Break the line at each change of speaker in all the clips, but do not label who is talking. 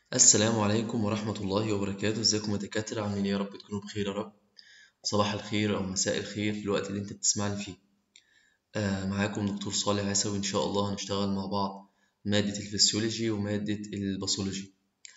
السلام عليكم ورحمة الله وبركاته ازيكم يا دكاترة عاملين ايه يا رب تكونوا بخير يا رب صباح الخير أو مساء الخير في الوقت اللي انت بتسمعني فيه آه معاكم دكتور صالح عيسوي إن شاء الله هنشتغل مع بعض مادة الفسيولوجي ومادة الباثولوجي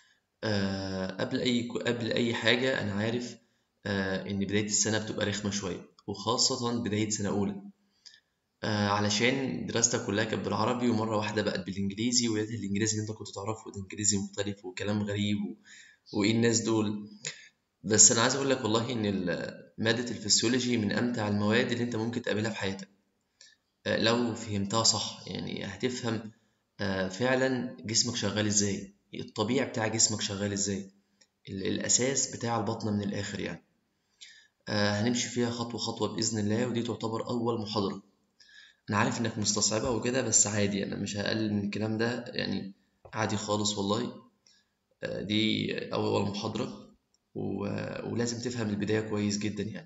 آه قبل أي قبل أي حاجة أنا عارف آه إن بداية السنة بتبقى رخمة شوية وخاصة بداية سنة أولى آه علشان دراستك كلها كانت بالعربي ومرة واحدة بقت بالإنجليزي ولقيت الإنجليزي اللي أنت كنت تعرفه ده إنجليزي مختلف وكلام غريب و... وإيه الناس دول بس أنا عايز أقول لك والله إن ال- مادة الفسيولوجي من أمتع المواد اللي أنت ممكن تقابلها في حياتك آه لو فهمتها صح يعني هتفهم آه فعلا جسمك شغال إزاي الطبيعي بتاع جسمك شغال إزاي ال- الأساس بتاع البطنة من الآخر يعني آه هنمشي فيها خطوة خطوة بإذن الله ودي تعتبر أول محاضرة انا عارف انك مستصعبها وكده بس عادي انا مش هقلل من الكلام ده يعني عادي خالص والله آه، دي اول محاضرة و... ولازم تفهم البداية كويس جدا يعني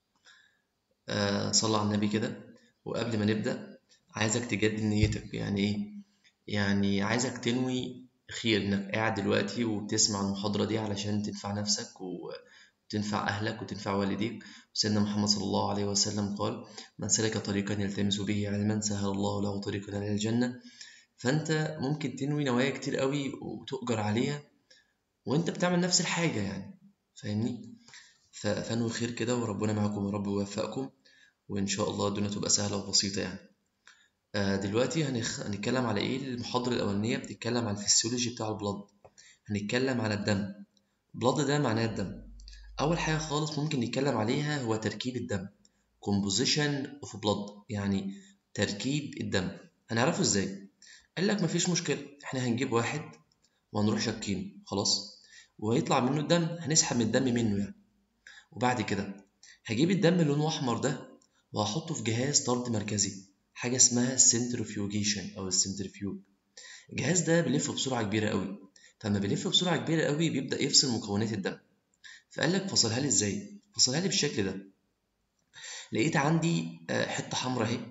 آه، صلى على النبي كده وقبل ما نبدأ عايزك تجدد نيتك يعني ايه يعني عايزك تنوي خير انك قاعد دلوقتي وبتسمع المحاضرة دي علشان تنفع نفسك وتنفع اهلك وتنفع والديك سيدنا محمد صلى الله عليه وسلم قال من سلك طريقا يلتمس به علما سهل الله له طريقا إلى الجنة فأنت ممكن تنوي نوايا كتير قوي وتؤجر عليها وأنت بتعمل نفس الحاجة يعني فاهمني؟ ف- فانوي خير كده وربنا معاكم يا رب ويوفقكم وإن شاء الله الدنيا تبقى سهلة وبسيطة يعني آه، دلوقتي هنخ... هنتكلم على إيه المحاضرة الأولانية بتتكلم على الفسيولوجي بتاع البلد هنتكلم على الدم بلد ده معناه الدم أول حاجة خالص ممكن نتكلم عليها هو تركيب الدم composition of blood يعني تركيب الدم هنعرفه ازاي قال لك مفيش مشكلة احنا هنجيب واحد وهنروح شاكينه خلاص وهيطلع منه الدم هنسحب من الدم منه يعني وبعد كده هجيب الدم اللي لونه احمر ده وهحطه في جهاز طرد مركزي حاجة اسمها centrifugation او السنترفيوج الجهاز ده بيلف بسرعة كبيرة قوي فلما بيلف بسرعة كبيرة قوي بيبدأ يفصل مكونات الدم فقال لك فصلها لي ازاي فصلها لي بالشكل ده لقيت عندي آه، حتة حمراء اهي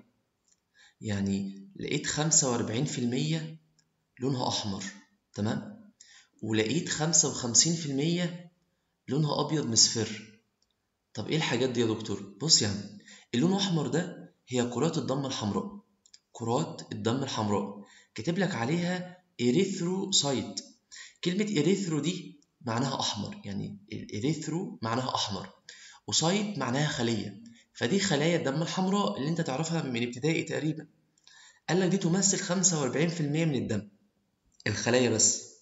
يعني لقيت 45% لونها أحمر تمام ولقيت 55% لونها أبيض مصفر طب إيه الحاجات دي يا دكتور؟ بص يا عم اللون الأحمر ده هي كرات الدم الحمراء كرات الدم الحمراء كاتب لك عليها إريثروسايت كلمة إريثرو دي معناها أحمر يعني الإريثرو معناها أحمر وسايت معناها خلية فدي خلايا الدم الحمراء اللي أنت تعرفها من ابتدائي تقريبا قال لك دي تمثل 45% من الدم الخلايا بس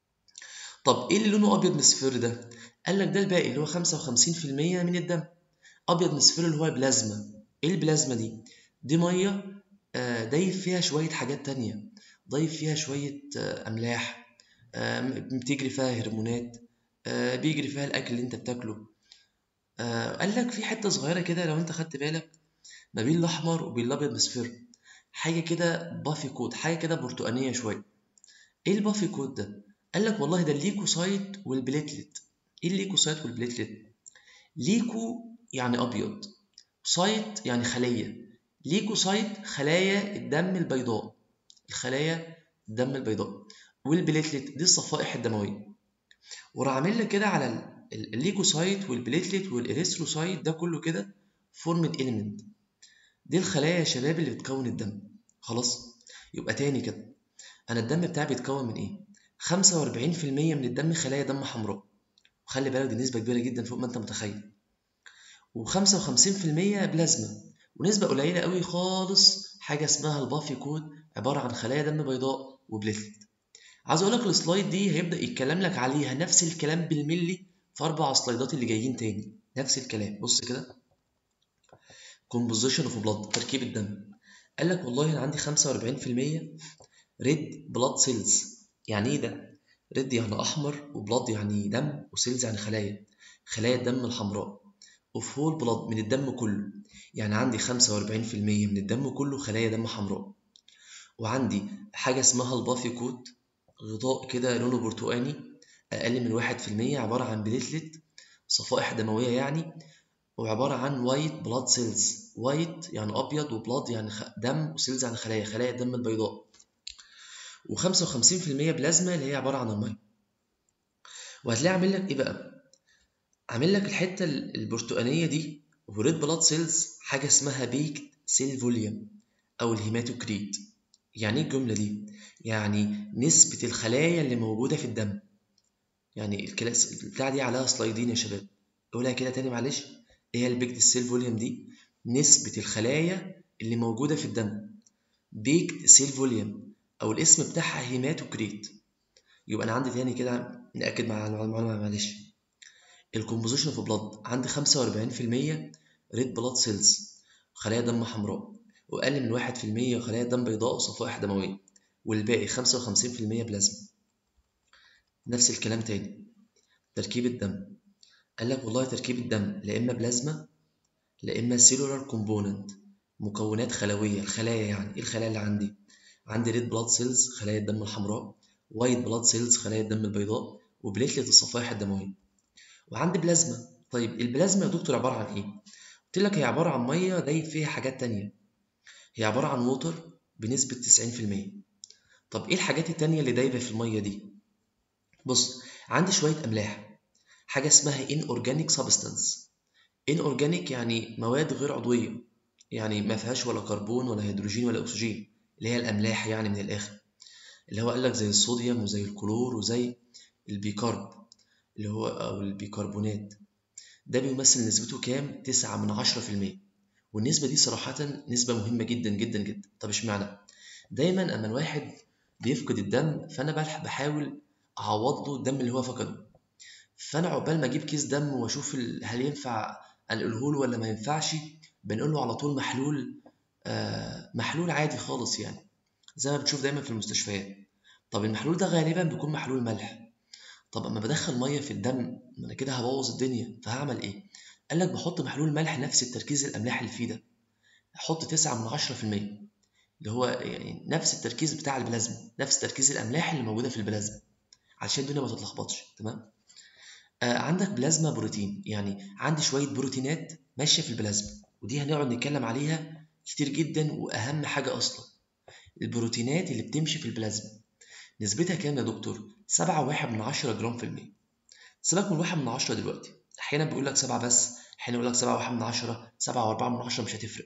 طب ايه اللي لونه ابيض مصفر ده قال لك ده الباقي اللي هو 55% من الدم ابيض مصفر اللي هو بلازما ايه البلازما دي دي ميه آه، ضايف فيها شويه حاجات تانية ضايف فيها شويه آه، املاح آه، بتجري فيها هرمونات آه، بيجري فيها الاكل اللي انت بتاكله آه، قال لك في حته صغيره كده لو انت خدت بالك ما بين الاحمر وبين الابيض مصفر حاجه كده بافي كود حاجه كده برتقانيه شويه ايه البافي كود ده قال لك والله ده الليكوسايت والبليتلت ايه الليكوسايت والبليتلت ليكو يعني ابيض سايت يعني خليه ليكوسايت خلايا الدم البيضاء الخلايا الدم البيضاء والبليتلت دي الصفائح الدمويه وراح عامل لك كده على ال- ال- الليكوسايت والبليتلت والاريثروسايت ده كله كده فورمد اليمنت دي الخلايا يا شباب اللي بتكون الدم خلاص يبقى تاني كده انا الدم بتاعي بيتكون من ايه 45% من الدم خلايا دم حمراء وخلي بالك دي نسبة كبيرة جدا فوق ما انت متخيل و55% بلازما ونسبة قليلة قوي خالص حاجة اسمها البافي كود عبارة عن خلايا دم بيضاء وبليتلت عايز اقول لك السلايد دي هيبدأ يتكلم لك عليها نفس الكلام بالملي في اربع سلايدات اللي جايين تاني نفس الكلام بص كده composition of blood تركيب الدم قال لك والله انا عندي 45% ريد بلاد سيلز يعني ايه ده ريد يعني احمر وبلاد يعني دم وسيلز يعني خلايا خلايا الدم الحمراء اوف هول بلاد من الدم كله يعني عندي 45% من الدم كله خلايا دم حمراء وعندي حاجة اسمها البافي كوت غطاء كده لونه برتقاني أقل من واحد في المية عبارة عن بليتلت صفائح دموية يعني وعبارة عن وايت بلاد سيلز وايت يعني أبيض وبلاد يعني خ- دم وسيلز يعني خلايا خلايا الدم البيضاء و55% بلازما اللي هي عبارة عن المية وهتلاقي عامل لك ايه بقى عامل لك الحته البرتقانيه دي وريد بلاد سيلز حاجه اسمها بيك سيل فوليوم او الهيماتوكريت يعني ايه الجمله دي يعني نسبه الخلايا اللي موجوده في الدم يعني الكلاس البتاع دي عليها سلايدين يا شباب قولها كده تاني معلش ايه هي البيكد سيل فوليوم دي نسبه الخلايا اللي موجوده في الدم بيكد سيل فوليوم او الاسم بتاعها هيماتوكريت يبقى انا عندي تاني كده ناكد مع المعلومه معلش الكومبوزيشن في بلاد عندي 45% ريد بلاد سيلز خلايا دم حمراء واقل من 1% خلايا دم بيضاء وصفائح دمويه والباقي 55% بلازما نفس الكلام تاني تركيب الدم قال لك والله تركيب الدم لا اما بلازما لا اما سيلولار كومبوننت مكونات خلويه الخلايا يعني ايه الخلايا اللي عندي عندي ريد بلاد سيلز خلايا الدم الحمراء وايت بلاد سيلز خلايا الدم البيضاء وبليتلت الصفائح الدمويه وعندي بلازما طيب البلازما يا دكتور عباره عن ايه قلت لك هي عباره عن ميه دايب فيها حاجات تانية هي عباره عن ووتر بنسبه 90% طب ايه الحاجات التانية اللي دايبه في الميه دي بص عندي شويه املاح حاجه اسمها ان اورجانيك سبستانس ان اورجانيك يعني مواد غير عضويه يعني ما فيهاش ولا كربون ولا هيدروجين ولا اكسجين اللي هي الاملاح يعني من الاخر اللي هو قال لك زي الصوديوم وزي الكلور وزي البيكارب اللي هو أو البيكربونات ده بيمثل نسبته كام؟ تسعة من عشرة في المية والنسبة دي صراحة نسبة مهمة جدا جدا جدا طب اشمعنى؟ دايما أما الواحد بيفقد الدم فأنا بحاول أعوض له الدم اللي هو فقده فأنا عقبال ما أجيب كيس دم وأشوف هل ينفع أنقله له ولا ما ينفعش بنقول له على طول محلول آه محلول عادي خالص يعني زي ما بتشوف دايما في المستشفيات طب المحلول ده غالبا بيكون محلول ملح طب اما بدخل ميه في الدم ما انا كده هبوظ الدنيا فهعمل ايه قال لك بحط محلول ملح نفس التركيز الاملاح اللي فيه ده احط 9 من 10% اللي هو يعني نفس التركيز بتاع البلازما نفس تركيز الاملاح اللي موجوده في البلازما عشان الدنيا ما تتلخبطش تمام آه عندك بلازما بروتين يعني عندي شويه بروتينات ماشيه في البلازما ودي هنقعد نتكلم عليها كتير جدا واهم حاجه اصلا البروتينات اللي بتمشي في البلازما نسبتها كام يا دكتور؟ سبعة واحد من عشرة جرام في المية سيبك من واحد من عشرة دلوقتي أحيانا بيقول لك سبعة بس أحيانا يقول لك سبعة واحد من عشرة سبعة وأربعة من عشرة مش هتفرق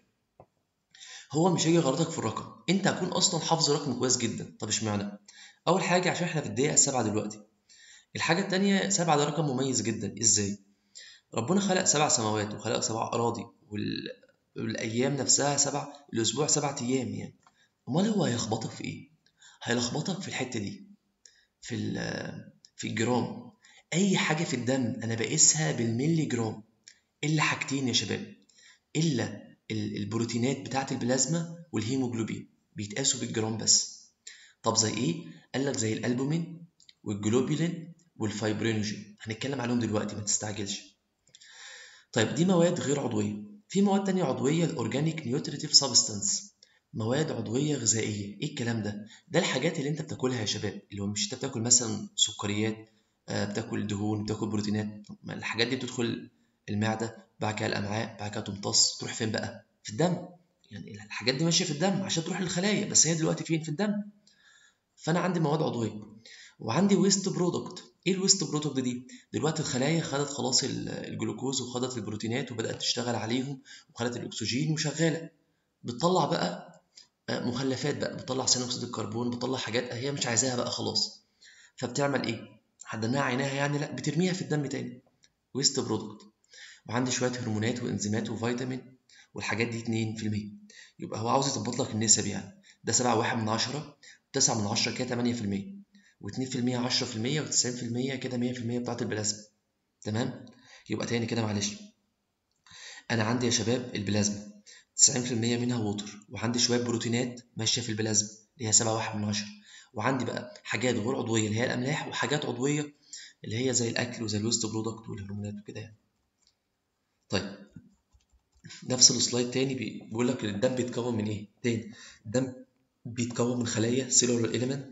هو مش هيجي يغلطك في الرقم أنت هتكون أصلا حافظ الرقم كويس جدا طب اشمعنى؟ أول حاجة عشان إحنا في الدقيقة السابعة دلوقتي الحاجة التانية سبعة ده رقم مميز جدا إزاي؟ ربنا خلق سبع سماوات وخلق سبع أراضي وال... والأيام نفسها سبع الأسبوع سبعة أيام يعني أمال هو هيخبطك في إيه؟ هيلخبطك في الحتة دي في في الجرام اي حاجه في الدم انا بقيسها بالملي جرام الا حاجتين يا شباب الا البروتينات بتاعه البلازما والهيموجلوبين بيتقاسوا بالجرام بس طب زي ايه قال لك زي الالبومين والجلوبولين والفايبرينوجين هنتكلم عليهم دلوقتي ما تستعجلش طيب دي مواد غير عضويه في مواد تانية عضويه الاورجانيك نيوتريتيف سبستانس مواد عضوية غذائية ايه الكلام ده ده الحاجات اللي انت بتاكلها يا شباب اللي هو مش انت بتاكل مثلا سكريات آه بتاكل دهون بتاكل بروتينات الحاجات دي بتدخل المعدة بعد كده الامعاء بعد كده تمتص تروح فين بقى في الدم يعني الحاجات دي ماشية في الدم عشان تروح للخلايا بس هي دلوقتي فين في الدم فانا عندي مواد عضوية وعندي ويست برودكت ايه الويست برودكت دي دلوقتي الخلايا خدت خلاص الجلوكوز وخدت البروتينات وبدات تشتغل عليهم وخدت الاكسجين وشغاله بتطلع بقى مخلفات بقى بتطلع ثاني اكسيد الكربون بتطلع حاجات هي مش عايزاها بقى خلاص فبتعمل ايه حدناها عيناها يعني لا بترميها في الدم تاني ويست برودكت وعندي شويه هرمونات وانزيمات وفيتامين والحاجات دي 2% يبقى هو عاوز يظبط لك النسب يعني ده 7 1 من 10 9 من 10 كده 8% و2% 10% و90% كده 100% بتاعت البلازما تمام يبقى تاني كده معلش انا عندي يا شباب البلازما 90% منها ووتر وعندي شويه بروتينات ماشيه في البلازما اللي هي 7 واحد من عشرة وعندي بقى حاجات غير عضويه اللي هي الاملاح وحاجات عضويه اللي هي زي الاكل وزي الويست برودكت والهرمونات وكده يعني طيب نفس السلايد تاني بيقول لك الدم بيتكون من ايه تاني الدم بيتكون من خلايا سيلولار اليمنت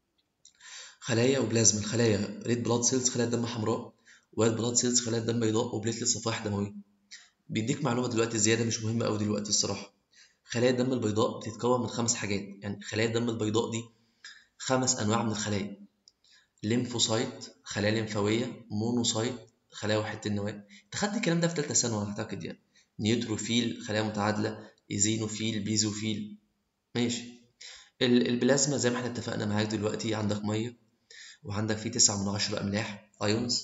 خلايا وبلازما الخلايا ريد بلاد سيلز خلايا الدم حمراء وايت بلاد سيلز خلايا الدم بيضاء وبليتلت صفائح دمويه بيديك معلومه دلوقتي زياده مش مهمه قوي دلوقتي الصراحه خلايا الدم البيضاء بتتكون من خمس حاجات يعني خلايا الدم البيضاء دي خمس انواع من الخلايا ليمفوسايت خلايا لمفاويه مونوسايت خلايا وحده النواه انت خدت الكلام ده في ثالثه ثانوي اعتقد يعني نيوتروفيل خلايا متعادله ايزينوفيل بيزوفيل ماشي البلازما زي ما احنا اتفقنا معاك دلوقتي عندك ميه وعندك فيه تسعة من عشرة أملاح ايونز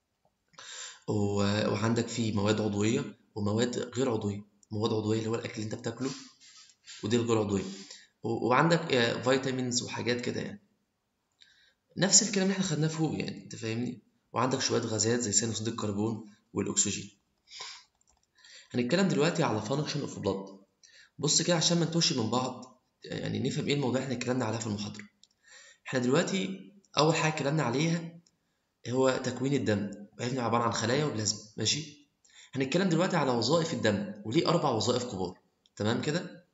وعندك فيه مواد عضوية ومواد غير عضوية مواد عضوية اللي هو الأكل اللي أنت بتاكله ودي الغير عضوية وعندك فيتامينز وحاجات كده يعني نفس الكلام اللي احنا خدناه فوق يعني انت فاهمني وعندك شوية غازات زي ثاني أكسيد الكربون والأكسجين هنتكلم دلوقتي على فانكشن اوف بلاد بص كده عشان ما نتوهش من بعض يعني نفهم ايه الموضوع اللي احنا اتكلمنا عليها في المحاضرة احنا دلوقتي أول حاجة اتكلمنا عليها هو تكوين الدم عرفنا عبارة عن خلايا وبلازما ماشي هنتكلم دلوقتي على وظائف الدم وليه أربع وظائف كبار تمام كده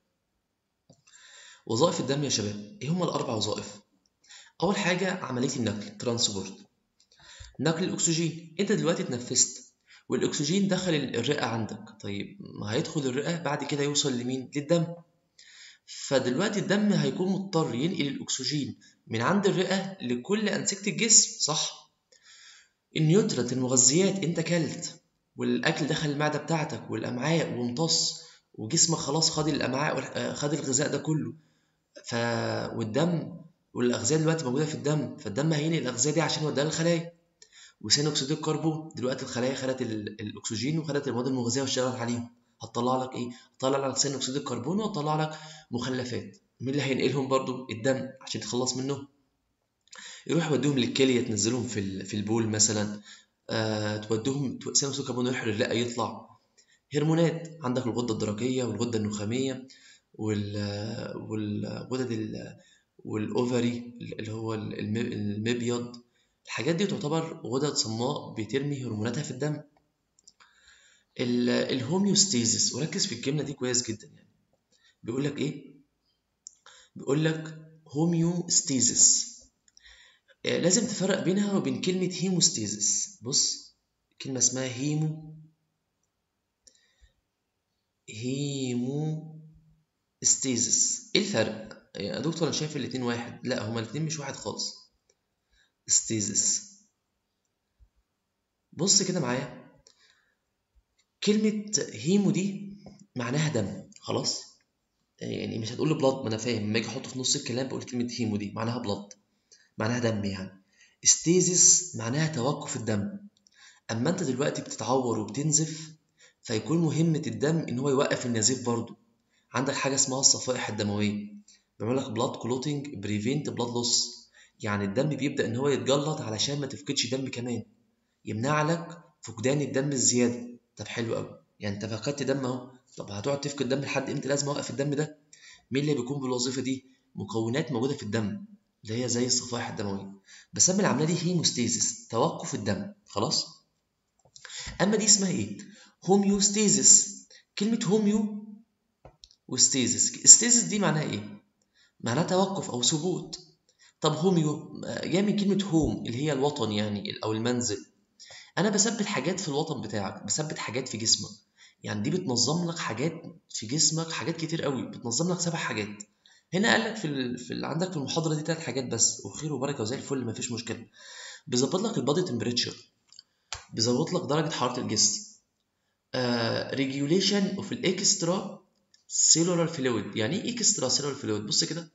وظائف الدم يا شباب ايه هما الأربع وظائف أول حاجة عملية النقل ترانسبورت نقل الأكسجين أنت دلوقتي اتنفست والأكسجين دخل الرئة عندك طيب ما هيدخل الرئة بعد كده يوصل لمين؟ للدم فدلوقتي الدم هيكون مضطر ينقل الأكسجين من عند الرئة لكل أنسجة الجسم صح؟ النيوترات المغذيات أنت كلت والأكل دخل المعدة بتاعتك والأمعاء وامتص وجسمك خلاص خد الأمعاء خد الغذاء ده كله ف والدم والأغذية دلوقتي موجودة في الدم فالدم هينقل الأغذية دي عشان يوديها للخلايا وثاني أكسيد الكربون دلوقتي الخلايا خدت الأكسجين وخدت المواد المغذية واشتغلت عليهم هتطلع لك إيه؟ هتطلع لك ثاني أكسيد الكربون وهتطلع لك مخلفات مين اللي هينقلهم برضو الدم عشان تخلص منهم يروح يوديهم للكلية تنزلهم في في البول مثلا آه توديهم ثاني أكسيد الكربون يروح للرئة يطلع هرمونات عندك الغدة الدرقية والغدة النخامية والغدد والاوفري اللي هو المبيض الحاجات دي تعتبر غدد صماء بترمي هرموناتها في الدم الهوميوستيزيس وركز في الكلمه دي كويس جدا يعني بيقول لك ايه بيقول لك هوميوستيزيس لازم تفرق بينها وبين كلمه هيموستيزيس بص كلمه اسمها هيمو هيمو ستيزس ايه الفرق يا دكتور انا شايف الاتنين واحد لا هما الاتنين مش واحد خالص ستيزس بص كده معايا كلمة هيمو دي معناها دم خلاص يعني مش هتقول بلاد ما انا فاهم لما اجي احطه في نص الكلام بقول كلمة هيمو دي معناها بلاد معناها دم يعني ستيزس معناها توقف الدم اما انت دلوقتي بتتعور وبتنزف فيكون مهمة الدم ان هو يوقف النزيف برضه عندك حاجة اسمها الصفائح الدموية بيعمل لك بلاد كلوتنج بريفنت بلاد لوس يعني الدم بيبدأ إن هو يتجلط علشان ما تفقدش دم كمان يمنع لك فقدان الدم الزيادة طب حلو قوي يعني أنت فقدت دم أهو طب هتقعد تفقد دم لحد إمتى لازم أوقف الدم ده مين اللي بيكون بالوظيفة دي مكونات موجودة في الدم اللي هي زي الصفائح الدموية بسمي العملية دي هيموستيزيس توقف الدم خلاص أما دي اسمها إيه هوميوستيزيس كلمة هوميو وستيزس ستيزس دي معناها ايه معناها توقف او ثبوت طب هوميو جاي من كلمه هوم اللي هي الوطن يعني او المنزل انا بثبت حاجات في الوطن بتاعك بثبت حاجات في جسمك يعني دي بتنظم لك حاجات في جسمك حاجات كتير قوي بتنظم لك سبع حاجات هنا قال لك في, ال... في ال... عندك في المحاضره دي ثلاث حاجات بس وخير وبركه وزي الفل مفيش مشكله بيظبط لك البادي تمبريتشر بيظبط لك درجه حراره الجسم ريجوليشن اوف الاكسترا سيلولار فلويد يعني ايه اكسترا سيلولار فلويد بص كده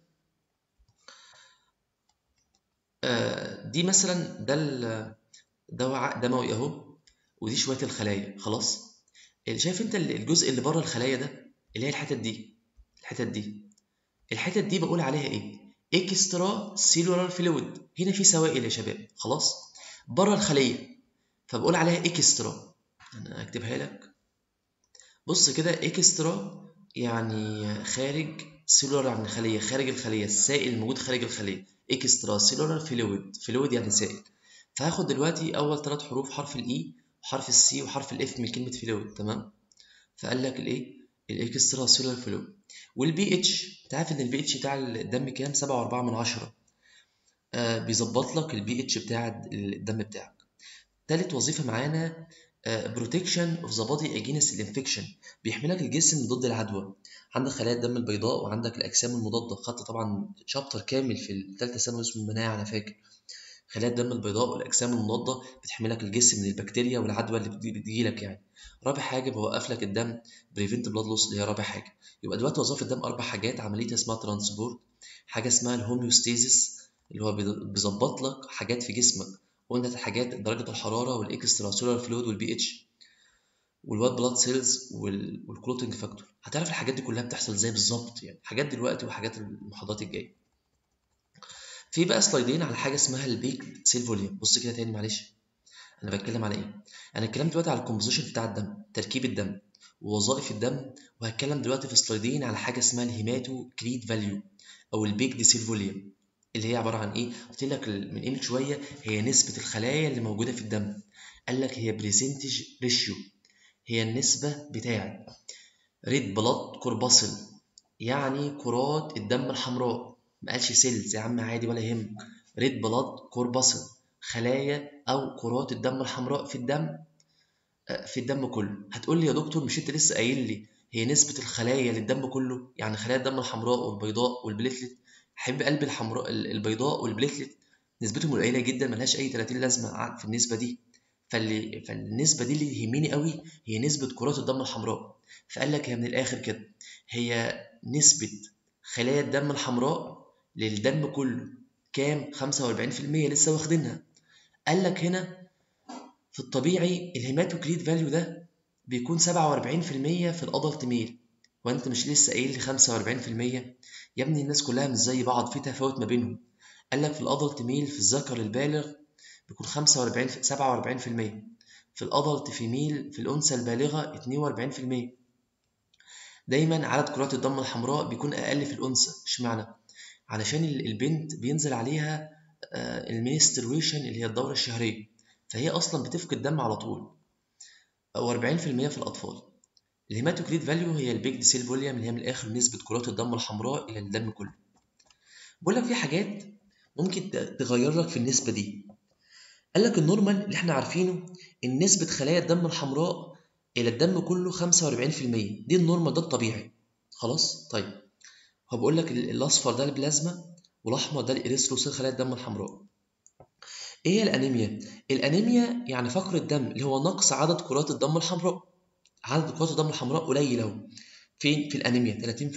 آه دي مثلا ده ده وعاء دموي اهو ودي شويه الخلايا خلاص شايف انت الجزء اللي بره الخلايا ده اللي هي الحتت دي الحتت دي الحتت دي بقول عليها ايه اكسترا سيلولار فلويد هنا في سوائل يا شباب خلاص بره الخليه فبقول عليها اكسترا انا اكتبها لك بص كده اكسترا يعني خارج سيلولار عن الخليه خارج الخليه السائل الموجود خارج الخليه اكسترا سيلولار فلويد فلويد يعني سائل فهاخد دلوقتي اول ثلاث حروف حرف الاي وحرف السي وحرف الاف من كلمه فلويد تمام فقال لك الايه الاكسترا سيلولار فلويد والبي اتش انت عارف ان البي اتش بتاع الدم كام 7.4 من عشرة آه بيظبط لك البي اتش بتاع الدم بتاعك تالت وظيفه معانا بروتكشن اوف ذا بودي اجينست الانفكشن بيحملك الجسم ضد العدوى عندك خلايا الدم البيضاء وعندك الاجسام المضاده خدت طبعا شابتر كامل في الثالثه ثانوي اسمه المناعه انا فاكر خلايا الدم البيضاء والاجسام المضاده بتحمي لك الجسم من البكتيريا والعدوى اللي بتجي لك يعني رابع حاجه بوقف لك الدم بريفنت بلاد لوس اللي هي رابع حاجه يبقى دلوقتي وظائف الدم اربع حاجات عمليه اسمها ترانسبورت حاجه اسمها الهوميوستيزيس اللي هو بيظبط لك حاجات في جسمك قلنا الحاجات درجه الحراره والاكسترا سولار فلويد والبي اتش والواد بلاد سيلز والكلوتنج فاكتور هتعرف الحاجات دي كلها بتحصل ازاي بالظبط يعني حاجات دلوقتي وحاجات المحاضرات الجايه في بقى سلايدين على حاجه اسمها البيك سيل فوليوم بص كده تاني معلش انا بتكلم على ايه انا اتكلمت دلوقتي على الكومبوزيشن بتاع الدم تركيب الدم ووظائف الدم وهتكلم دلوقتي في سلايدين على حاجه اسمها الهيماتو كريت فاليو او البيك دي سيل فوليوم اللي هي عباره عن ايه قلت لك من قيمه شويه هي نسبه الخلايا اللي موجوده في الدم قال لك هي بريسنتج ريشيو هي النسبه بتاعه ريد بلاد كورباسل يعني كرات الدم الحمراء ما قالش سيلز يا عم عادي ولا يهمك ريد بلاد كورباسل خلايا او كرات الدم الحمراء في الدم في الدم كله هتقول لي يا دكتور مش انت لسه قايل لي هي نسبة الخلايا للدم كله يعني خلايا الدم الحمراء والبيضاء والبليتلت حب قلب الحمراء البيضاء والبليتلت نسبتهم قليلة جدا ملهاش أي 30 لازمة في النسبة دي فاللي فالنسبة دي اللي يهمني قوي هي نسبة كرات الدم الحمراء فقال لك هي من الآخر كده هي نسبة خلايا الدم الحمراء للدم كله كام 45% لسه واخدينها قال لك هنا في الطبيعي الهيماتوكريت فاليو ده بيكون 47% في الادلت ميل وانت مش لسه قايل لي 45% يا ابني الناس كلها مش زي بعض في تفاوت ما بينهم قال لك في الادلت ميل في الذكر البالغ بيكون 45 47% في الادلت فيميل في الانثى البالغه 42% دايما عدد كرات الدم الحمراء بيكون اقل في الانثى اشمعنى علشان البنت بينزل عليها المينسترويشن اللي هي الدوره الشهريه فهي اصلا بتفقد دم على طول او 40% في الاطفال الهيماتوكريت فاليو هي البيج سيل فوليوم اللي هي من الاخر نسبه كرات الدم الحمراء الى الدم كله بقول لك في حاجات ممكن تغير لك في النسبه دي قال لك النورمال اللي احنا عارفينه ان نسبه خلايا الدم الحمراء الى الدم كله 45% دي النورمال ده الطبيعي خلاص طيب هو بقول لك الاصفر ده البلازما والاحمر ده الاريثروسيل خلايا الدم الحمراء ايه هي الانيميا الانيميا يعني فقر الدم اللي هو نقص عدد كرات الدم الحمراء عدد كرات الدم الحمراء قليل اهو فين في الانيميا 30%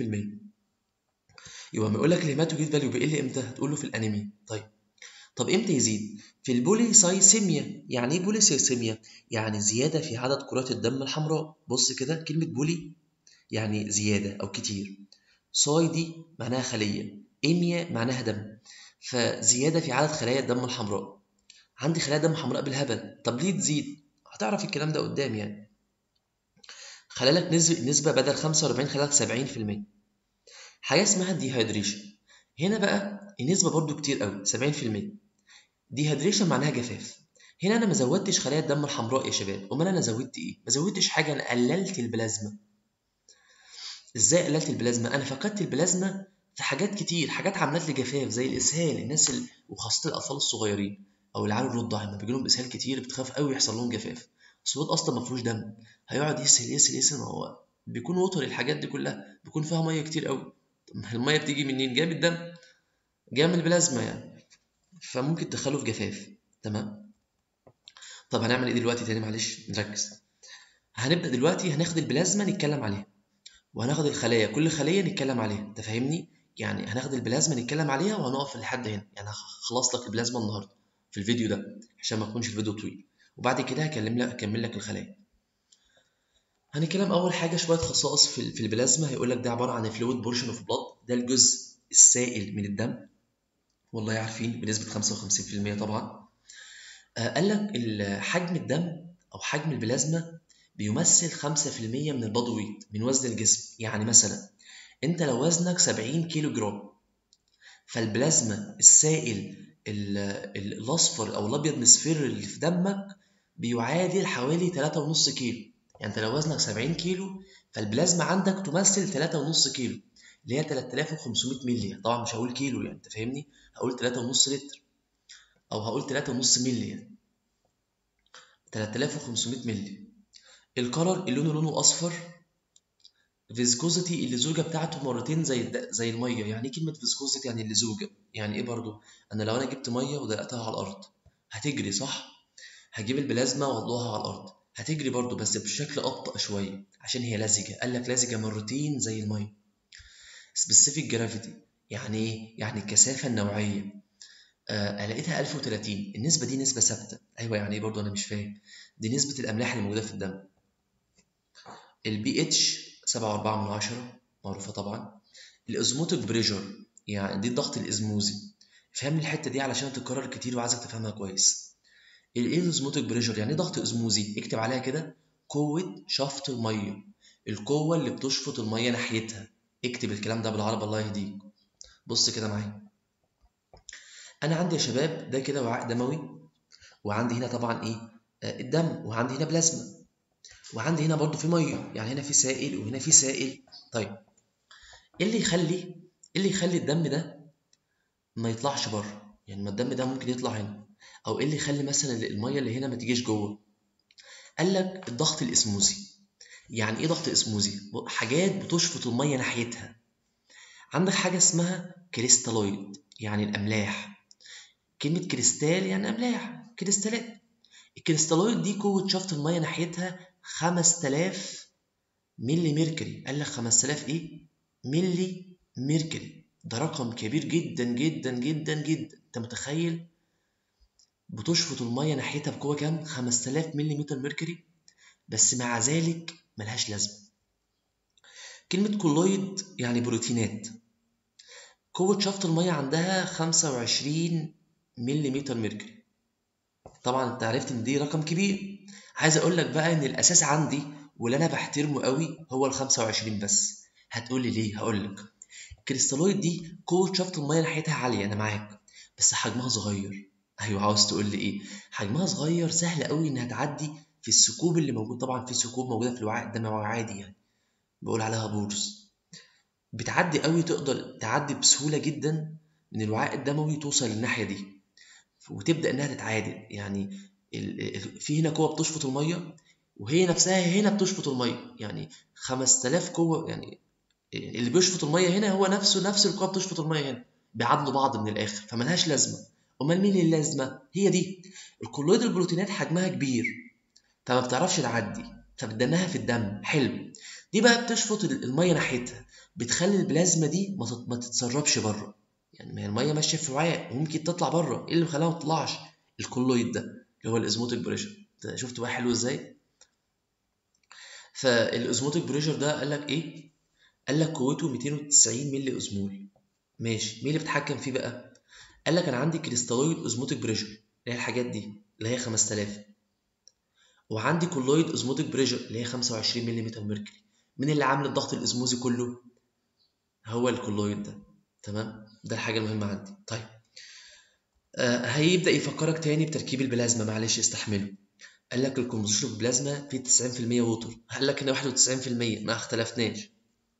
يبقى لما يقول لك الهيماتوكريت فاليو بيقل امتى هتقول له في الانيميا طيب طب امتى يزيد في البوليسايسيميا يعني ايه بوليسايسيميا يعني زياده في عدد كرات الدم الحمراء بص كده كلمه بولي يعني زياده او كتير ساي دي معناها خليه ايميا معناها دم فزياده في عدد خلايا الدم الحمراء عندي خلايا دم حمراء بالهبل طب ليه تزيد هتعرف الكلام ده قدام يعني خلالك نسبة, نسبة بدل 45 خلالك 70% حاجة اسمها الديهايدريشن هنا بقى النسبة برضو كتير قوي 70% ديهايدريشن معناها جفاف هنا انا ما زودتش خلايا الدم الحمراء يا شباب امال انا زودت ايه ما زودتش حاجه انا قللت البلازما ازاي قللت البلازما انا فقدت البلازما في حاجات كتير حاجات عملت لي جفاف زي الاسهال الناس ال... وخاصه الاطفال الصغيرين او العيال الرضع لما بيجي لهم اسهال كتير بتخاف قوي يحصل لهم جفاف السواد اصلا ما فيهوش دم هيقعد يسهل يسهل يسهل ما هو بيكون وتر الحاجات دي كلها بيكون فيها ميه كتير قوي الميه بتيجي منين جايه من الدم جايه من البلازما يعني فممكن تدخله في جفاف تمام طب هنعمل ايه دلوقتي تاني معلش نركز هنبدا دلوقتي هناخد البلازما نتكلم عليها وهناخد الخلايا كل خليه نتكلم عليها انت فاهمني يعني هناخد البلازما نتكلم عليها وهنقف لحد هنا يعني هخلص لك البلازما النهارده في الفيديو ده عشان ما يكونش الفيديو طويل وبعد كده هكلم لك اكمل لك الخلايا هنتكلم اول حاجه شويه خصائص في في البلازما هيقول لك ده عباره عن فلويد بورشن اوف بلاد ده الجزء السائل من الدم والله عارفين بنسبه 55% طبعا آه قال لك حجم الدم او حجم البلازما بيمثل 5% من البادي ويت من وزن الجسم يعني مثلا انت لو وزنك 70 كيلو جرام فالبلازما السائل الاصفر او الابيض مصفر اللي في دمك بيعادل حوالي 3.5 كيلو يعني انت لو وزنك 70 كيلو فالبلازما عندك تمثل 3.5 كيلو اللي هي 3500 مللي طبعا مش هقول كيلو يعني انت فاهمني هقول 3.5 لتر او هقول 3.5 مللي يعني 3500 مللي الكلر اللي لونه لونه اصفر فيسكوزيتي اللزوجه بتاعته مرتين زي الد... زي الميه يعني ايه كلمه فيسكوزيتي يعني اللزوجه يعني ايه برضو انا لو انا جبت ميه ودلقتها على الارض هتجري صح هجيب البلازما واضعها على الارض هتجري برضو بس بشكل ابطا شويه عشان هي لزجه قال لك لزجه مرتين زي الميه سبيسيفيك جرافيتي يعني ايه يعني الكثافه النوعيه آه لقيتها 1030 النسبه دي نسبه ثابته ايوه يعني ايه برضو انا مش فاهم دي نسبه الاملاح اللي موجوده في الدم البي اتش 7.4 من عشرة معروفة طبعا الازموتيك بريشر يعني دي الضغط الازموزي فهم الحتة دي علشان تتكرر كتير وعايزك تفهمها كويس الايه الازموتيك بريشر يعني ايه ضغط ازموزي اكتب عليها كده قوة شفط المية القوة اللي بتشفط المية ناحيتها اكتب الكلام ده بالعربي الله يهديك بص كده معايا انا عندي يا شباب ده كده وعاء دموي وعندي هنا طبعا ايه آه الدم وعندي هنا بلازما وعندي هنا برضو في ميه يعني هنا في سائل وهنا في سائل طيب ايه اللي يخلي ايه اللي يخلي الدم ده ما يطلعش بره يعني ما الدم ده ممكن يطلع هنا او ايه اللي يخلي مثلا الميه اللي هنا ما تجيش جوه قال لك الضغط الاسموزي يعني ايه ضغط اسموزي حاجات بتشفط الميه ناحيتها عندك حاجه اسمها كريستالويد يعني الاملاح كلمه كريستال يعني املاح كريستالات الكريستالويد دي قوه شفط الميه ناحيتها 5000 ملي ميركوري قال لك 5000 ايه ملي ميركوري ده رقم كبير جدا جدا جدا جدا انت متخيل بتشفط الميه ناحيتها بقوه كام 5000 ملي متر ميركوري بس مع ذلك ملهاش لازمه كلمه كولويد يعني بروتينات قوه شفط الميه عندها 25 ملي متر ميركوري طبعا انت عرفت ان دي رقم كبير عايز اقول لك بقى ان الاساس عندي واللي انا بحترمه قوي هو ال 25 بس هتقول لي ليه هقول لك الكريستالويد دي قوه شفط الميه ناحيتها عاليه انا معاك بس حجمها صغير ايوه عاوز تقول لي ايه حجمها صغير سهل قوي انها تعدي في الثقوب اللي موجود طبعا في ثقوب موجوده في الوعاء الدموي عادي يعني بقول عليها بورز بتعدي قوي تقدر تعدي بسهوله جدا من الوعاء الدموي توصل للناحيه دي وتبدا انها تتعادل يعني في هنا قوه بتشفط الميه وهي نفسها هنا بتشفط الميه يعني 5000 قوه يعني اللي بيشفط الميه هنا هو نفسه نفس القوه بتشفط الميه هنا بيعادلوا بعض من الاخر فملهاش لازمه امال مين اللي لازمه هي دي الكولويد البروتينات حجمها كبير فما بتعرفش تعدي فبتدنها في الدم حلو دي بقى بتشفط الميه ناحيتها بتخلي البلازما دي ما تتسربش بره يعني ما هي الميه ماشيه في وعاء وممكن تطلع بره ايه اللي مخليها ما تطلعش الكولويد ده اللي هو الازموتيك بريشر شفت بقى حلو ازاي فالازموتيك بريشر ده قال لك ايه قال لك قوته 290 ملي ازمول ماشي مين اللي بيتحكم فيه بقى قال لك انا عندي كريستالويد ازموتيك بريشر اللي هي الحاجات دي اللي هي 5000 وعندي كولويد ازموتيك بريشر اللي هي 25 ملم ميركوري مين اللي عامل الضغط الازموزي كله هو الكولويد ده تمام ده الحاجه المهمه عندي طيب آه هيبدا يفكرك تاني بتركيب البلازما معلش استحمله قال لك الكومبوزيشن البلازما فيه 90% ووتر قال لك هنا 91% ما اختلفناش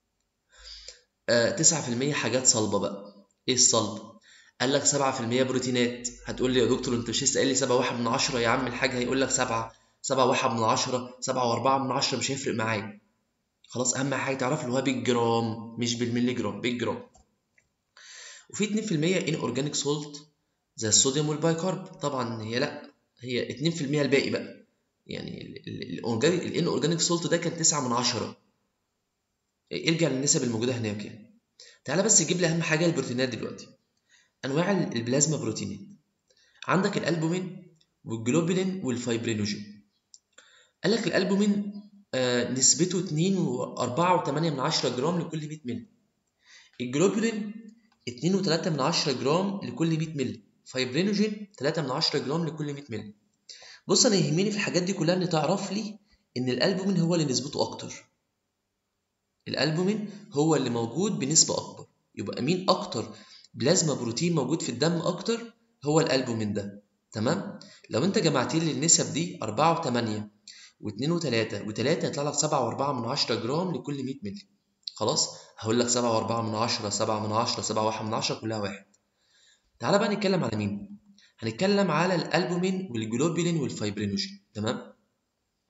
آه 9% حاجات صلبه بقى ايه الصلب قال لك 7% بروتينات هتقول لي يا دكتور انت مش لسه قايل لي 7 واحد من 10 يا عم الحاج هيقول لك 7 7 واحد من 10 7 و4 من 10 مش هيفرق معايا خلاص اهم حاجه تعرف اللي هو بالجرام مش بالملي جرام بالجرام وفي 2% ان اورجانيك سولت زي الصوديوم والبايكارب طبعا هي لا هي 2% الباقي بقى يعني الاورجانيك الان اورجانيك سولت ده كان 9 من 10 ارجع للنسب الموجوده هناك يعني تعالى بس جيب لي اهم حاجه البروتينات دلوقتي انواع البلازما بروتينات عندك الالبومين والجلوبولين والفايبرينوجين قال لك الالبومين آه نسبته 2.4 جرام لكل 100 مللي الجلوبولين 2.3 جرام لكل 100 مللي فايبرينوجين 3 جرام لكل 100 مللي بص انا يهمني في الحاجات دي كلها ان تعرف لي ان الالبومين هو اللي نسبته اكتر الالبومين هو اللي موجود بنسبه اكبر يبقى مين اكتر بلازما بروتين موجود في الدم اكتر هو الالبومين ده تمام لو انت جمعت لي النسب دي 4 و8 و2 و3 و3 هيطلع لك 7 و4 من 10 جرام لكل 100 مللي خلاص هقول لك 7 و4 من 10 7 من 10 7 1 من 10 كلها واحد تعالى بقى نتكلم على مين هنتكلم على الالبومين والجلوبولين والفايبرينوجين تمام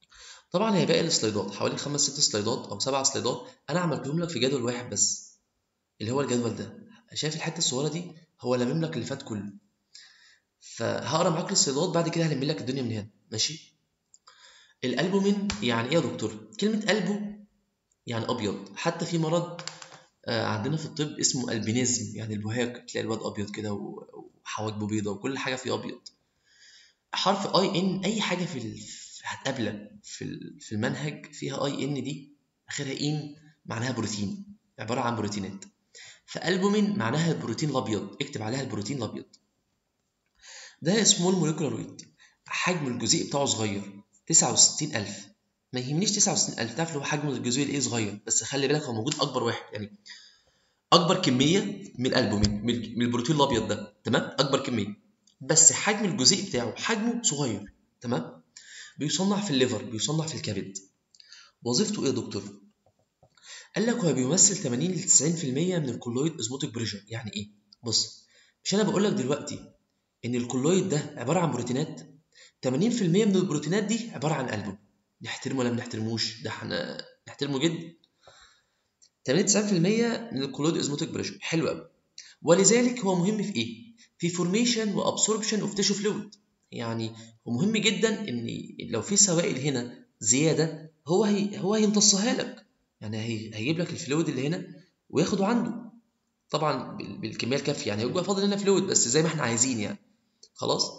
طبعا هي باقي السلايدات حوالي خمس ست سلايدات او سبع سلايدات انا عملتهم لك في جدول واحد بس اللي هو الجدول ده شايف الحته الصغيره دي هو لامم لك اللي فات كله فهقرا معاك السلايدات بعد كده هلم لك الدنيا من هنا ماشي الالبومين يعني ايه يا دكتور كلمه البو يعني ابيض حتى في مرض آه، عندنا في الطب اسمه البينيزم يعني البهاق تلاقي الواد ابيض كده وحواجبه بيضه وكل حاجه فيه ابيض حرف اي ان اي حاجه في ال... هتقابلك في في المنهج فيها اي ان دي اخرها ان معناها بروتين عباره عن بروتينات فالبومين معناها البروتين الابيض اكتب عليها البروتين الابيض ده سمول موليكولار ويت حجم الجزيء بتاعه صغير 69000 ما يهمنيش 69000 تعرف هو حجم الجزيء الايه صغير بس خلي بالك هو موجود اكبر واحد يعني اكبر كميه من الالبومين من البروتين الابيض ده تمام اكبر كميه بس حجم الجزيء بتاعه حجمه صغير تمام بيصنع في الليفر بيصنع في الكبد وظيفته ايه يا دكتور قال لك هو بيمثل 80 ل 90% من الكولويد ازموتيك بريشر يعني ايه بص مش انا بقول لك دلوقتي ان الكولويد ده عباره عن بروتينات 80% من البروتينات دي عباره عن البوم نحترمه ولا ما نحترموش ده احنا نحترمه جدا 80 90% من الكولويد ازموتيك بريشر حلو قوي ولذلك هو مهم في ايه في فورميشن وابسوربشن اوف تيشو فلويد يعني هو مهم جدا ان لو في سوائل هنا زياده هو هي هو هيمتصها لك يعني هي هيجيب لك الفلويد اللي هنا وياخده عنده طبعا بالكميه الكافيه يعني هيبقى فاضل هنا فلويد بس زي ما احنا عايزين يعني خلاص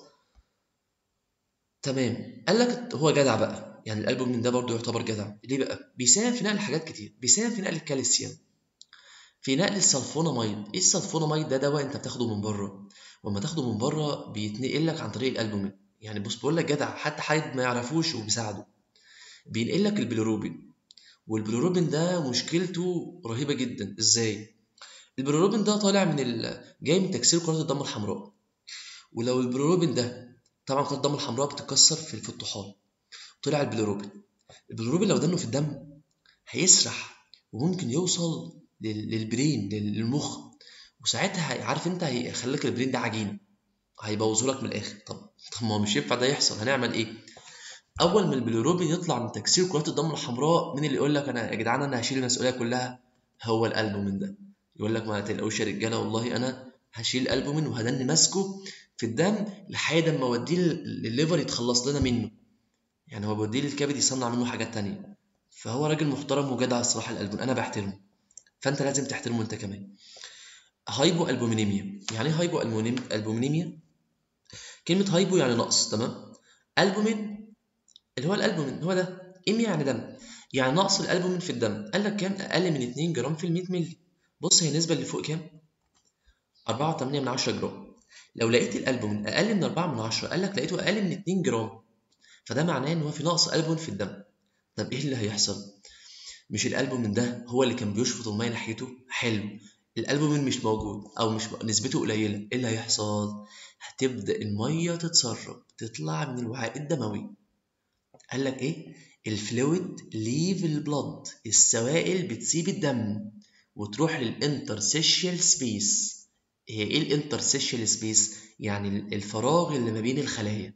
تمام قال لك هو جدع بقى يعني الالبومين ده برضه يعتبر جدع ليه بقى بيساهم في نقل حاجات كتير بيساهم في نقل الكالسيوم في نقل السلفوناميد ايه السلفوناميد ده دواء انت بتاخده من بره وما تاخده من بره بيتنقل لك عن طريق الالبومين يعني بص بقول لك جدع حتى حد ما يعرفوش وبيساعده بينقل لك البيلوروبين والبيلوروبين ده مشكلته رهيبه جدا ازاي البيلوروبين ده طالع من ال... جاي من تكسير كرات الدم الحمراء ولو البيلوروبين ده طبعا كرات الدم الحمراء بتتكسر في الطحال طلع البيلوروبين البيلوروبين لو دنه في الدم هيسرح وممكن يوصل للبرين للمخ وساعتها عارف انت هيخليك البرين ده عجينه هيبوظه لك من الاخر طب طب ما هو مش ينفع ده يحصل هنعمل ايه اول ما البيلوروبين يطلع من تكسير كرات الدم الحمراء مين اللي يقول لك انا يا جدعان انا هشيل المسؤوليه كلها هو الالبومين ده يقول لك ما تلاقوش يا رجاله والله انا هشيل الالبومين وهدني ماسكه في الدم لحد ما اوديه للليفر يتخلص لنا منه يعني هو بيوديه للكبد يصنع منه حاجات تانية فهو راجل محترم وجدع الصراحه الالبوم انا بحترمه فانت لازم تحترمه انت كمان هايبو البومينيميا يعني ايه هايبو البومينيميا كلمه هايبو يعني نقص تمام البومين اللي هو الالبومين هو ده ام يعني دم يعني نقص الالبومين في الدم قال لك كام اقل من 2 جرام في ال 100 مللي بص هي النسبه اللي فوق كام 4.8 من 10 جرام لو لقيت الالبومين اقل من 4 من 10 قال لك لقيته اقل من 2 جرام فده معناه ان هو في نقص البومين في الدم طب ايه اللي هيحصل مش الالبومين ده هو اللي كان بيشفط الميه ناحيته حلو الالبومين مش موجود او مش نسبته قليله ايه اللي هيحصل هتبدا الميه تتسرب تطلع من الوعاء الدموي قال لك ايه الفلويد ليف البلد السوائل بتسيب الدم وتروح للانترسيشيال سبيس هي ايه الانترسيشيال سبيس يعني الفراغ اللي ما بين الخلايا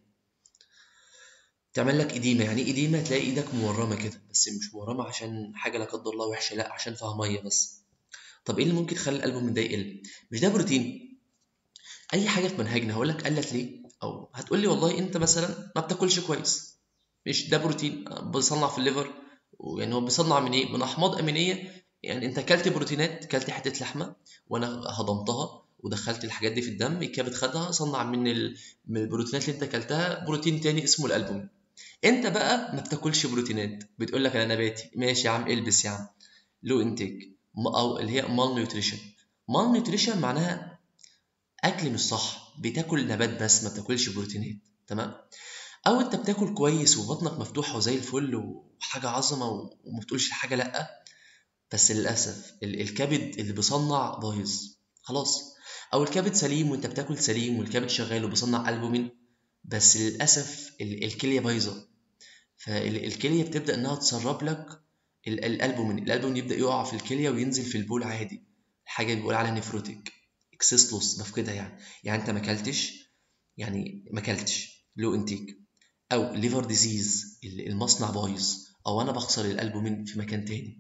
تعمل لك إديمة يعني إيه إديمة تلاقي إيدك مورمة كده بس مش مورمة عشان حاجة لا قدر الله وحشة لا عشان فيها مية بس طب إيه اللي ممكن يخلي القلب من ده يقل مش ده بروتين أي حاجة في منهجنا هقول لك قلت ليه أو هتقول لي والله أنت مثلا ما بتاكلش كويس مش ده بروتين بيصنع في الليفر ويعني هو بيصنع من إيه من أحماض أمينية يعني أنت أكلت بروتينات أكلت حتة لحمة وأنا هضمتها ودخلت الحاجات دي في الدم الكبد خدها صنع من من البروتينات اللي انت اكلتها بروتين تاني اسمه الالبومين انت بقى ما بتاكلش بروتينات بتقول لك انا نباتي ماشي يا عم البس يا عم لو انتيك او اللي هي مال نيوتريشن مال نيوتريشن معناها اكل مش صح بتاكل نبات بس ما بتاكلش بروتينات تمام او انت بتاكل كويس وبطنك مفتوحه وزي الفل وحاجه عظمه وما بتقولش حاجه لا بس للاسف الكبد اللي بيصنع بايظ خلاص او الكبد سليم وانت بتاكل سليم والكبد شغال وبيصنع البومين بس للاسف الكليه بايظه فالكليه بتبدا انها تسرب لك الالبومين الالبومين يبدا يقع في الكليه وينزل في البول عادي حاجه بيقول عليها نفروتيك اكسسلوس مفقدها يعني يعني انت ما اكلتش يعني ما اكلتش لو انتيك او ليفر ديزيز المصنع بايظ او انا بخسر الالبومين في مكان تاني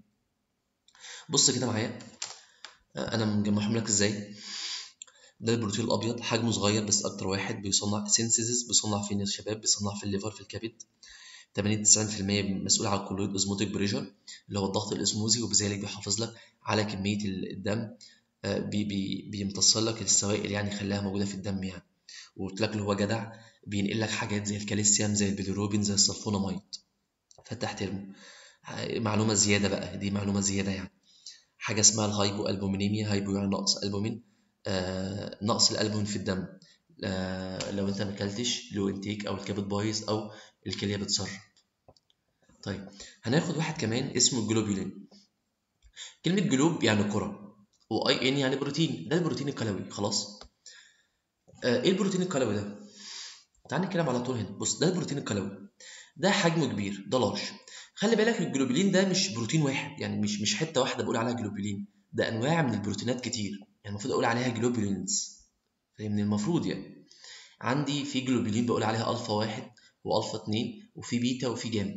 بص كده معايا آه، انا مجمعهم لك ازاي ده البروتين الابيض حجمه صغير بس اكتر واحد بيصنع سينسيزس بيصنع فين يا شباب بيصنع في الليفر في الكبد 80 90% مسؤول على الكولويد اوزموتيك بريشر اللي هو الضغط الاسموزي وبذلك بيحافظ لك على كميه الدم آه، بي بي بيمتص لك السوائل يعني خلاها موجوده في الدم يعني وقلت لك اللي هو جدع بينقل لك حاجات زي الكالسيوم زي البيليروبين زي السلفوناميد فانت احترمه معلومه زياده بقى دي معلومه زياده يعني حاجه اسمها الهايبو البومينيميا هايبو يعني نقص البومين آه نقص الالبومين في الدم آه لو انت ما اكلتش لو انتيك او الكبد بايظ او الكليه بتسرب طيب هناخد واحد كمان اسمه الجلوبولين كلمه جلوب يعني كره واي ان يعني بروتين ده البروتين الكلوي خلاص آه ايه البروتين الكلوي ده تعال نتكلم على طول هنا بص ده البروتين الكلوي ده حجمه كبير ده لارج خلي بالك الجلوبولين ده مش بروتين واحد يعني مش مش حته واحده بقول عليها جلوبولين ده انواع من البروتينات كتير يعني المفروض اقول عليها جلوبولينز فاهمني المفروض يعني عندي في جلوبولين بقول عليها الفا واحد والفا اتنين وفي بيتا وفي جاما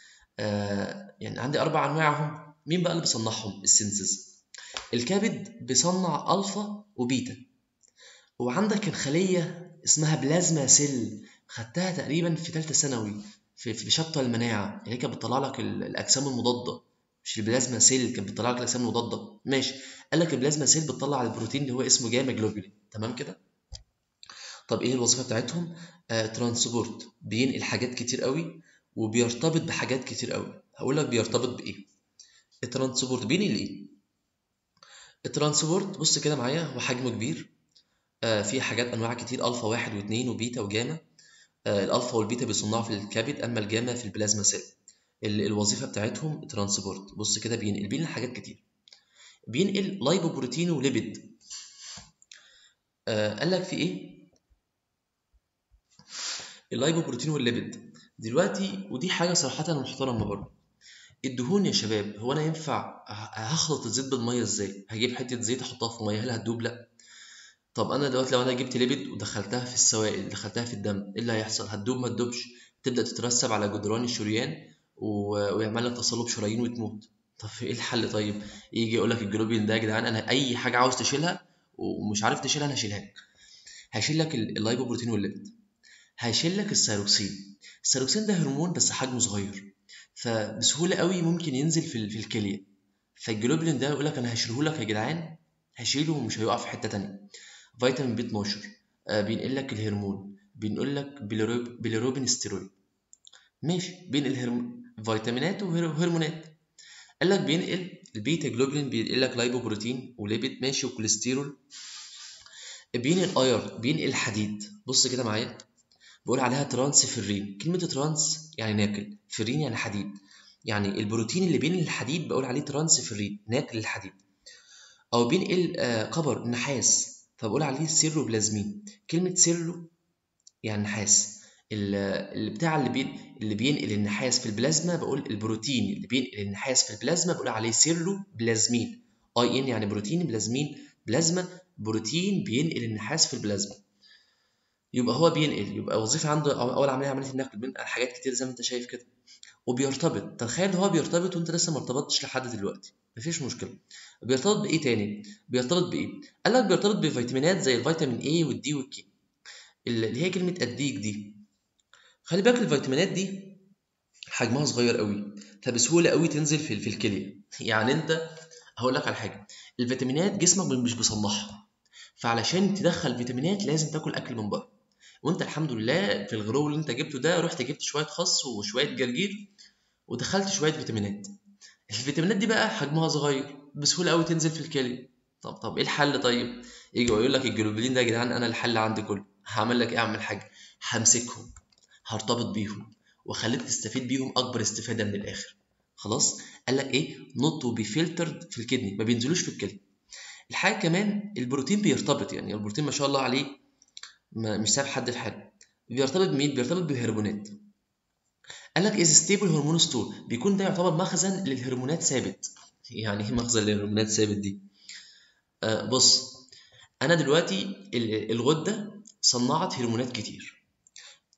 آه يعني عندي اربع انواع اهم مين بقى اللي بيصنعهم السينسز الكبد بيصنع الفا وبيتا وعندك الخليه اسمها بلازما سيل خدتها تقريبا في ثالثه ثانوي في في شابتر المناعه اللي هي كانت بتطلع لك الاجسام المضاده مش البلازما سيل كانت بتطلع لك الاجسام المضاده ماشي قال لك البلازما سيل بتطلع البروتين اللي هو اسمه جاما جلوبولين تمام كده طب ايه الوظيفه بتاعتهم آه ترانسبورت بينقل حاجات كتير قوي وبيرتبط بحاجات كتير قوي هقول لك بيرتبط بايه الترانسبورت بينقل ايه الترانسبورت بص كده معايا هو حجمه كبير آه في حاجات انواع كتير الفا واحد واثنين وبيتا وجاما آه الالفا والبيتا بيصنعوا في الكبد اما الجاما في البلازما سيل الوظيفه بتاعتهم ترانسبورت بص كده بينقل بينقل حاجات كتير بينقل لايبوبروتين وليبيد آه قال لك في ايه اللايبوبروتين والليبيد دلوقتي ودي حاجه صراحه محترمه برضه الدهون يا شباب هو انا ينفع هخلط الزيت بالميه ازاي هجيب حته زيت احطها في ميه هل هتدوب لا طب انا دلوقتي لو انا جبت ليبيد ودخلتها في السوائل دخلتها في الدم ايه اللي هيحصل هتدوب ما تدوبش تبدا تترسب على جدران الشريان و... ويعمل لك تصلب شرايين وتموت طب ايه الحل طيب يجي يقول لك الجلوبين ده يا جدعان انا اي حاجه عاوز تشيلها ومش عارف تشيلها انا هشيلها لك هيشيل لك اللايبوبروتين والليبيد هيشيل لك السيروكسين السيروكسين ده هرمون بس حجمه صغير فبسهوله قوي ممكن ينزل في, في الكليه فالجلوبولين ده يقول لك انا هشيله لك يا جدعان هشيله ومش هيقع في حته تانية فيتامين بي 12 آه بينقل لك الهرمون بينقل لك بيليروبين ستيرويد ماشي بينقل هرم... فيتامينات وهرمونات قال لك بينقل البيتا جلوبولين بينقل لك لايبوبروتين وليبيد ماشي وكوليسترول بينقل اير بينقل حديد بص كده معايا بقول عليها ترانس فرين كلمة ترانس يعني ناكل فرين يعني حديد يعني البروتين اللي بينقل الحديد بقول عليه ترانس فرين ناكل الحديد أو بينقل آه قبر نحاس فبقول عليه سيروبلازمين كلمة سيرو يعني نحاس اللي بتاع اللي بين اللي بينقل النحاس في البلازما بقول البروتين اللي بينقل النحاس في البلازما بقول عليه سيرو بلازمين اي ان يعني بروتين بلازمين بلازما بروتين بينقل النحاس في البلازما يبقى هو بينقل يبقى وظيفه عنده اول عمليه عمليه النقل بينقل حاجات كتير زي ما انت شايف كده وبيرتبط تخيل هو بيرتبط وانت لسه ما ارتبطتش لحد دلوقتي مفيش مشكله بيرتبط بايه تاني بيرتبط بايه قال لك بيرتبط بفيتامينات زي الفيتامين اي والدي والكي اللي هي كلمه اديك دي خلي بالك الفيتامينات دي حجمها صغير قوي فبسهوله قوي تنزل في, في الكليه يعني انت هقول لك على حاجه الفيتامينات جسمك مش بيصنعها فعلشان تدخل فيتامينات لازم تاكل اكل من بره وانت الحمد لله في الغلو اللي انت جبته ده رحت جبت شويه خس وشويه جرجير ودخلت شويه فيتامينات الفيتامينات دي بقى حجمها صغير بسهوله قوي تنزل في الكليه طب طب ايه الحل طيب يجي ويقول لك الجلوبولين ده يا جدعان انا الحل عندي كله هعمل لك ايه اعمل حاجه همسكهم هرتبط بيهم واخليك تستفيد بيهم اكبر استفاده من الاخر خلاص قال لك ايه نوت تو بي فلترد في الكدني ما بينزلوش في الكليه الحاجه كمان البروتين بيرتبط يعني البروتين ما شاء الله عليه ما مش ساب حد في حاجه بيرتبط بمين بيرتبط بالهرمونات قال لك از ستيبل هرمون ستور بيكون ده يعتبر مخزن للهرمونات ثابت يعني ايه مخزن للهرمونات ثابت دي آه بص انا دلوقتي الغده صنعت هرمونات كتير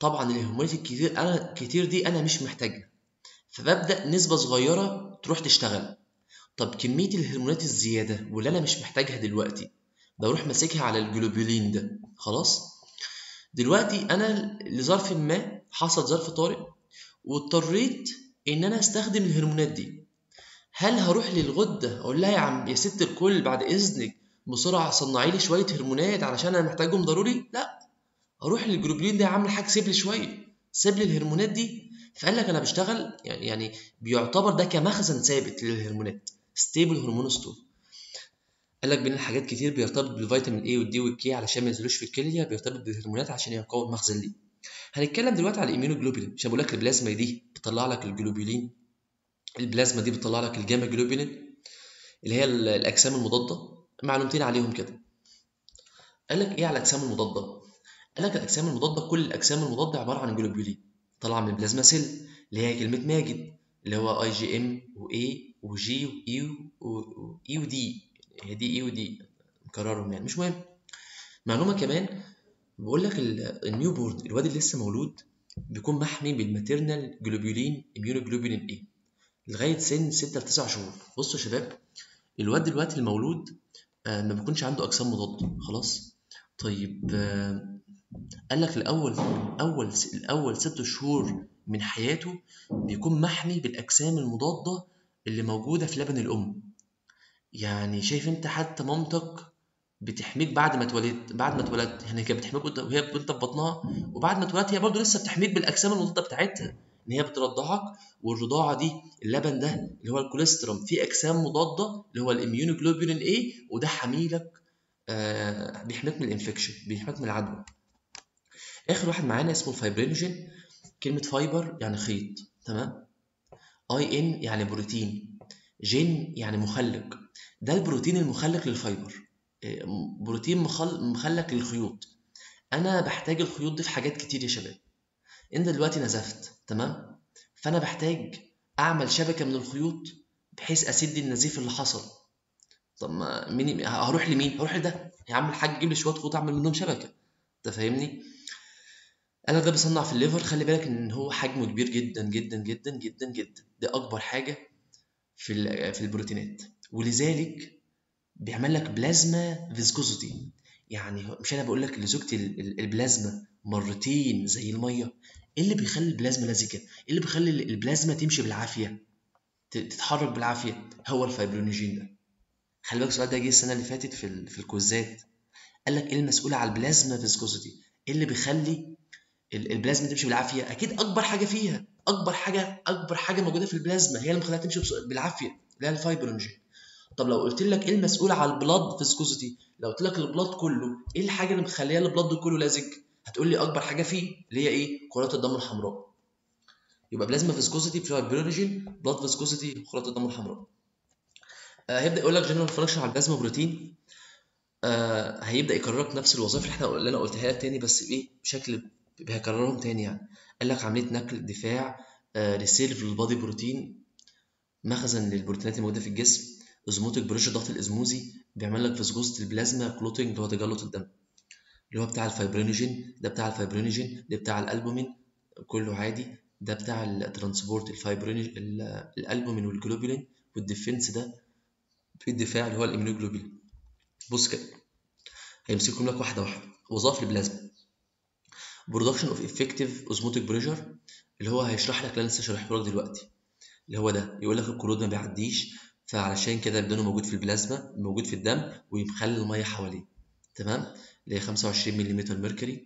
طبعا الهرمونات الكتير انا كتير دي انا مش محتاجها فببدا نسبه صغيره تروح تشتغل طب كميه الهرمونات الزياده واللي انا مش محتاجها دلوقتي بروح ماسكها على الجلوبولين ده خلاص دلوقتي انا لظرف ما حصل ظرف طارئ واضطريت ان انا استخدم الهرمونات دي هل هروح للغده اقول لها يا عم يا ست الكل بعد اذنك بسرعه صنعي لي شويه هرمونات علشان انا محتاجهم ضروري لا اروح للجلوبولين ده يا عم الحاج سيب لي شويه سيب لي الهرمونات دي فقال لك انا بشتغل يعني يعني بيعتبر ده كمخزن ثابت للهرمونات ستيبل هرمون ستور قال لك بين الحاجات كتير بيرتبط بالفيتامين اي والدي والكي علشان ما ينزلوش في الكليه بيرتبط بالهرمونات عشان يقوي مخزن ليه هنتكلم دلوقتي على الايميونوجلوبولين عشان بقول لك البلازما دي بتطلع لك الجلوبولين البلازما دي بتطلع لك الجاما جلوبولين اللي هي الاجسام المضاده معلومتين عليهم كده قال لك ايه على الاجسام المضاده قال لك الاجسام المضاده كل الاجسام المضاده عباره عن جلوبولين طالعه من البلازما سيل اللي هي كلمه ماجد اللي هو اي جي ام واي وجي واي واي ودي هي دي اي ودي مكررهم يعني مش مهم معلومه كمان بقول لك النيو بورن الواد اللي لسه مولود بيكون محمي بالماتيرنال جلوبولين اميونوجلوبولين اي لغايه سن 6 ل 9 شهور بصوا يا شباب الواد دلوقتي المولود آه ما بيكونش عنده اجسام مضاده خلاص طيب آه قال لك الاول اول الاول ست شهور من حياته بيكون محمي بالاجسام المضاده اللي موجوده في لبن الام يعني شايف انت حتى مامتك بتحميك بعد ما اتولدت بعد ما اتولدت يعني كانت بتحميك وانت وهي وانت في بطنها وبعد ما اتولدت هي برضه لسه بتحميك بالاجسام المضاده بتاعتها ان هي بترضعك والرضاعه دي اللبن ده اللي هو الكوليسترول فيه اجسام مضاده اللي هو الاميونوجلوبولين اي وده حميلك آه بيحميك من الانفكشن بيحميك من العدوى اخر واحد معانا اسمه الفايبرينوجين كلمه فايبر يعني خيط تمام اي ان يعني بروتين جين يعني مخلق ده البروتين المخلق للفايبر بروتين مخلق للخيوط انا بحتاج الخيوط دي في حاجات كتير يا شباب انت دلوقتي نزفت تمام فانا بحتاج اعمل شبكه من الخيوط بحيث اسد النزيف اللي حصل طب ما مين هروح لمين هروح لده يا عم الحاج جيب لي شويه خيوط اعمل منهم شبكه انت فاهمني انا ده بصنع في الليفر خلي بالك ان هو حجمه كبير جدا جدا جدا جدا جدا ده اكبر حاجه في في البروتينات ولذلك بيعمل لك بلازما فيسكوزيتي يعني مش انا بقول لك لزوجتي البلازما مرتين زي الميه ايه اللي بيخلي البلازما لزجه ايه اللي بيخلي البلازما تمشي بالعافيه تتحرك بالعافيه هو الفايبرينوجين ده خلي بالك السؤال ده جه السنه اللي فاتت في في الكوزات قال لك ايه المسؤول على البلازما فيسكوزيتي ايه اللي بيخلي البلازما تمشي بالعافيه اكيد اكبر حاجه فيها اكبر حاجه اكبر حاجه موجوده في البلازما هي اللي مخليها تمشي بالعافيه اللي هي الفايبرينوجين طب لو قلت لك ايه المسؤول على البلاد فيسكوزيتي لو قلت لك البلاد كله ايه الحاجه اللي مخليه البلاد كله لازج هتقول لي اكبر حاجه فيه اللي هي ايه كرات الدم الحمراء يبقى بلازما فيسكوزيتي فايبرينوجين بلاد فيسكوزيتي كرات الدم الحمراء آه هيبدا يقول لك جنرال فانكشن على البلازما بروتين آه هيبدا يكرر لك نفس الوظائف اللي احنا اللي انا قلتها لك تاني بس بايه بشكل هيكررهم تاني يعني قال لك عمليه نقل دفاع آه ريسيرف للبادي بروتين مخزن للبروتينات الموجوده في الجسم اوزموتيك بريشر ضغط الازموزي بيعمل لك فيسكوزة البلازما كلوتنج اللي هو تجلط الدم اللي هو بتاع الفايبرينوجين ده بتاع الفايبرينوجين ده بتاع الالبومين كله عادي ده بتاع الترانسبورت الفايبرينوجين الالبومين والجلوبولين والديفنس ده في الدفاع اللي هو الاميونوجلوبولين بص كده هيمسكهم لك واحده واحده وظائف البلازما برودكشن اوف افكتيف اوزموتيك بريشر اللي هو هيشرح لك اللي انا لسه شارحه لك دلوقتي اللي هو ده يقول لك الكلود ما بيعديش فعلشان كده بدونه موجود في البلازما موجود في الدم ويخلي الميه حواليه تمام اللي هي 25 ملم ميركوري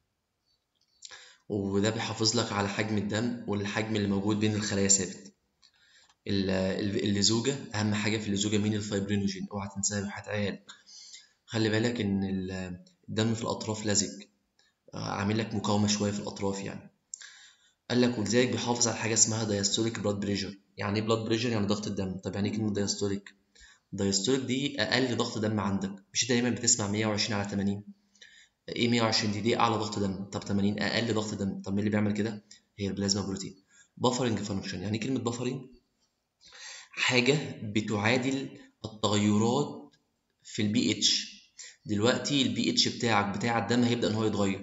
وده بيحافظ لك على حجم الدم والحجم اللي موجود بين الخلايا ثابت اللزوجة أهم حاجة في اللزوجة مين الفايبرينوجين اوعى تنساها وهتعيال خلي بالك إن الدم في الأطراف لزج عامل لك مقاومة شوية في الأطراف يعني قال لك ولذلك بيحافظ على حاجة اسمها دايستوليك بلاد بريشر يعني ايه بلاد بريشر يعني ضغط الدم طب يعني ايه كلمة دايستوليك دايستوليك دي أقل ضغط دم عندك مش دايما بتسمع 120 على 80 ايه 120 دي دي اعلى ضغط دم طب 80 اقل ضغط دم طب مين اللي بيعمل كده هي البلازما بروتين بافرنج فانكشن يعني كلمه بافرنج حاجه بتعادل التغيرات في البي اتش دلوقتي البي اتش بتاعك بتاع الدم هيبدا ان هو يتغير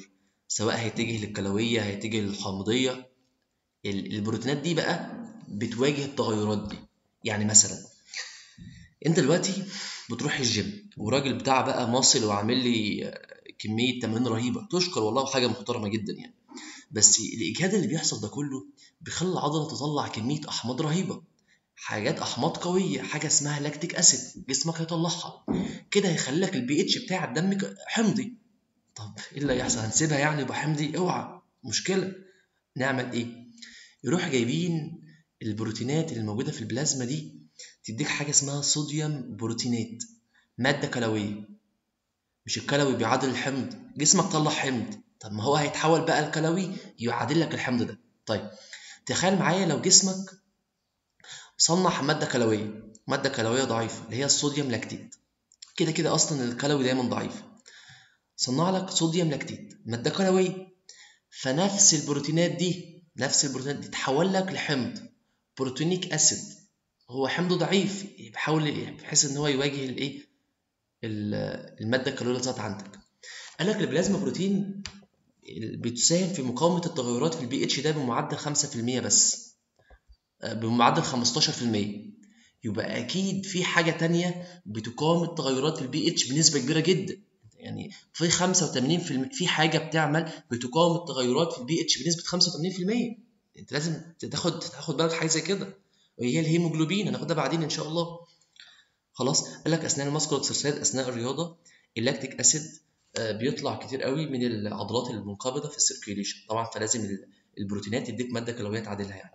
سواء هيتجه للكلويه هيتجه للحامضيه البروتينات دي بقى بتواجه التغيرات دي يعني مثلا انت دلوقتي بتروح الجيم وراجل بتاع بقى ماصل وعامل لي كميه تمارين رهيبه تشكر والله حاجه محترمه جدا يعني بس الاجهاد اللي بيحصل ده كله بيخلي العضله تطلع كميه احماض رهيبه حاجات احماض قويه حاجه اسمها لاكتيك اسيد جسمك هيطلعها كده هيخلي لك البي اتش بتاع الدم حمضي طب ايه اللي هيحصل هنسيبها يعني يبقى حمضي اوعى مشكله نعمل ايه يروح جايبين البروتينات اللي موجوده في البلازما دي تديك حاجه اسمها صوديوم بروتينات ماده كلويه مش الكلوي بيعادل الحمض جسمك طلع حمض طب ما هو هيتحول بقى الكلوي يعادل لك الحمض ده طيب تخيل معايا لو جسمك صنع ماده كلويه ماده كلويه ضعيفه اللي هي الصوديوم لاكتيت كده كده اصلا الكلوي دايما ضعيف صنع لك صوديوم لاكتيت ماده كلويه فنفس البروتينات دي نفس البروتينات دي تحول لك لحمض بروتينيك اسيد هو حمض ضعيف بيحاول بحيث ان هو يواجه الايه الماده الكلويه اللي طلعت عندك قال لك البلازما بروتين بتساهم في مقاومه التغيرات في البي اتش ده بمعدل 5% بس بمعدل 15% يبقى اكيد في حاجه تانية بتقاوم التغيرات في البي اتش بنسبه كبيره جدا يعني في 85% في حاجه بتعمل بتقاوم التغيرات في البي اتش بنسبه 85% انت لازم تاخد تاخد بالك حاجه زي كده وهي الهيموجلوبين هناخدها بعدين ان شاء الله خلاص قال لك اثناء الماسكولار اكسرسايز اثناء الرياضه اللاكتيك اسيد بيطلع كتير قوي من العضلات المنقبضه في السيركيوليشن طبعا فلازم البروتينات تديك ماده كلويه تعادلها يعني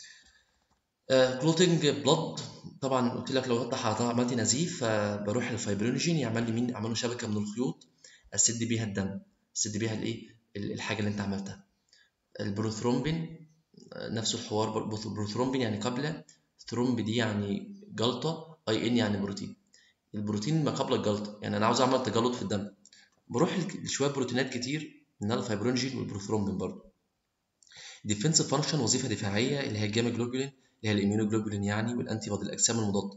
كلوتنج بلاد طبعا قلت لك لو انت عملت نزيف فبروح للفايبرينوجين يعمل لي مين يعملوا شبكه من الخيوط اسد بيها الدم اسد بيها الايه الحاجه اللي انت عملتها البروثرومبين نفس الحوار بروثرومبين يعني قبل ثرومب دي يعني جلطه اي ان يعني بروتين البروتين ما قبل الجلطه يعني انا عاوز اعمل تجلط في الدم بروح لشويه بروتينات كتير منها الفايبرينوجين والبروثرومبين برضه ديفنسيف فانكشن وظيفه دفاعيه اللي هي الجاما جلوبولين اللي هي الاميونوجلوبولين يعني والانتي بودي الاجسام المضاده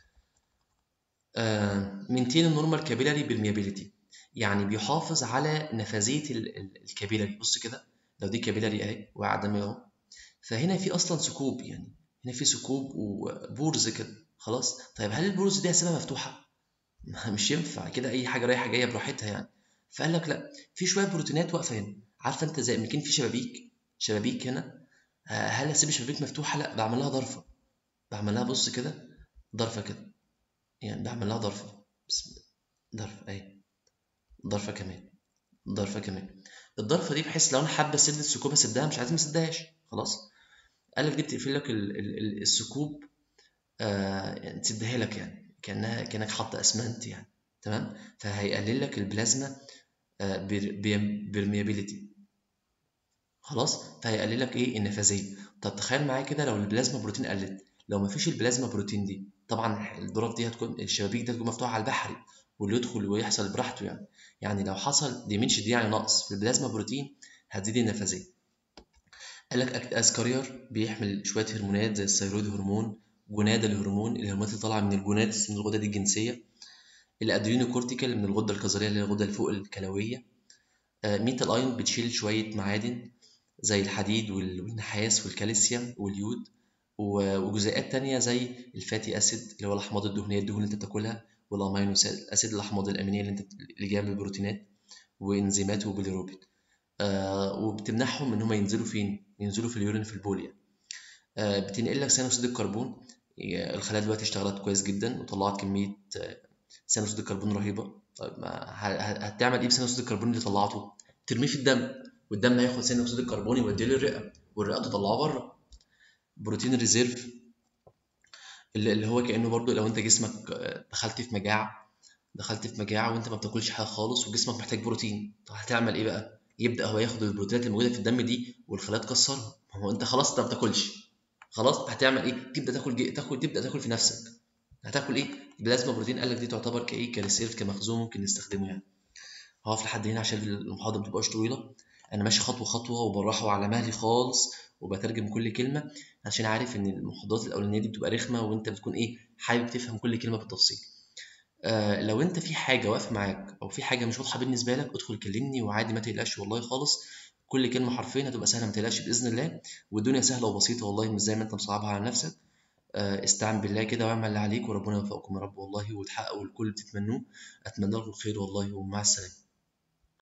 مينتين النورمال كابيلاري بالميابيليتي يعني بيحافظ على نفاذيه الكابيلاري بص كده لو دي كابيلاري اهي وقاعده اهو فهنا في اصلا ثقوب يعني هنا في ثقوب وبورز كده خلاص طيب هل البورز دي هسيبها مفتوحه مش ينفع كده اي حاجه رايحه جايه براحتها يعني فقال لك لا في شويه بروتينات واقفه هنا عارفه انت زي ما كان في شبابيك شبابيك هنا هل اسيب الشبابيك مفتوحه لا بعمل لها ضرفه بعمل لها بص كده ضرفه كده يعني بعمل لها ضرفه بسم الله ضرفه اهي ضرفه كمان ضرفه كمان الضرفه دي بحيث لو انا حابه اسد الثقوب اسدها مش عايز ما اسدهاش خلاص قال لك دي بتقفل لك الثقوب آه يعني تسدها لك يعني كانها كانك حاطه اسمنت يعني تمام فهيقلل لك البلازما آه برميابيليتي خلاص فهيقلل لك ايه النفاذيه طب تخيل معايا كده لو البلازما بروتين قلت لو ما فيش البلازما بروتين دي طبعا الظروف دي هتكون الشبابيك دي هتكون مفتوحه على البحري واللي يدخل ويحصل براحته يعني يعني لو حصل ديمنش دي يعني نقص في البلازما بروتين هتزيد النفاذيه قال لك اكت كارير بيحمل شويه هرمونات زي الثيرويد هرمون جونادا الهرمون الهرمونات اللي طالعه من الجوناد من الغدد الجنسيه الادرينوكورتيكال من الغده الكظريه اللي هي الغده اللي فوق الكلويه آه ميتال ايون بتشيل شويه معادن زي الحديد والنحاس والكالسيوم واليود وجزيئات تانية زي الفاتي اسيد اللي هو الاحماض الدهنيه الدهون اللي انت بتاكلها والامينو اسيد الاحماض الامينيه اللي انت اللي جايه من البروتينات وانزيمات وبيليروبين آه وبتمنعهم ان هم ينزلوا فين ينزلوا في اليورين في البول يعني آه بتنقل لك ثاني اكسيد الكربون الخلايا دلوقتي اشتغلت كويس جدا وطلعت كميه ثاني اكسيد الكربون رهيبه طيب ما هتعمل ايه بثاني اكسيد الكربون اللي طلعته ترميه في الدم والدم هياخد ثاني اكسيد الكربون يوديه للرئه والرئه تطلعه بره بروتين ريزيرف اللي هو كانه برضو لو انت جسمك دخلت في مجاعه دخلت في مجاعه وانت ما بتاكلش حاجه خالص وجسمك محتاج بروتين طب هتعمل ايه بقى يبدا هو ياخد البروتينات الموجوده في الدم دي والخلايا تكسرها هو انت خلاص انت ما بتاكلش خلاص هتعمل ايه تبدا تاكل جي... تاكل تبدا تاكل في نفسك هتاكل ايه بلازما بروتين قال لك دي تعتبر كايه كريسيرف كمخزون ممكن نستخدمه يعني هقف لحد هنا عشان المحاضره ما تبقاش طويله انا ماشي خطوه خطوه وبالراحه وعلى مهلي خالص وبترجم كل كلمه عشان عارف ان المحاضرات الاولانيه دي بتبقى رخمه وانت بتكون ايه حابب تفهم كل كلمه بالتفصيل آه لو انت في حاجه واقفه معاك او في حاجه مش واضحه بالنسبه لك ادخل كلمني وعادي ما تقلقش والله خالص كل كلمه حرفيا هتبقى سهله ما تقلقش باذن الله والدنيا سهله وبسيطه والله مش زي ما انت مصعبها على نفسك آه استعن بالله كده واعمل اللي عليك وربنا يوفقكم يا رب والله وتحققوا الكل اللي بتتمنوه اتمنى لكم الخير والله ومع السلامه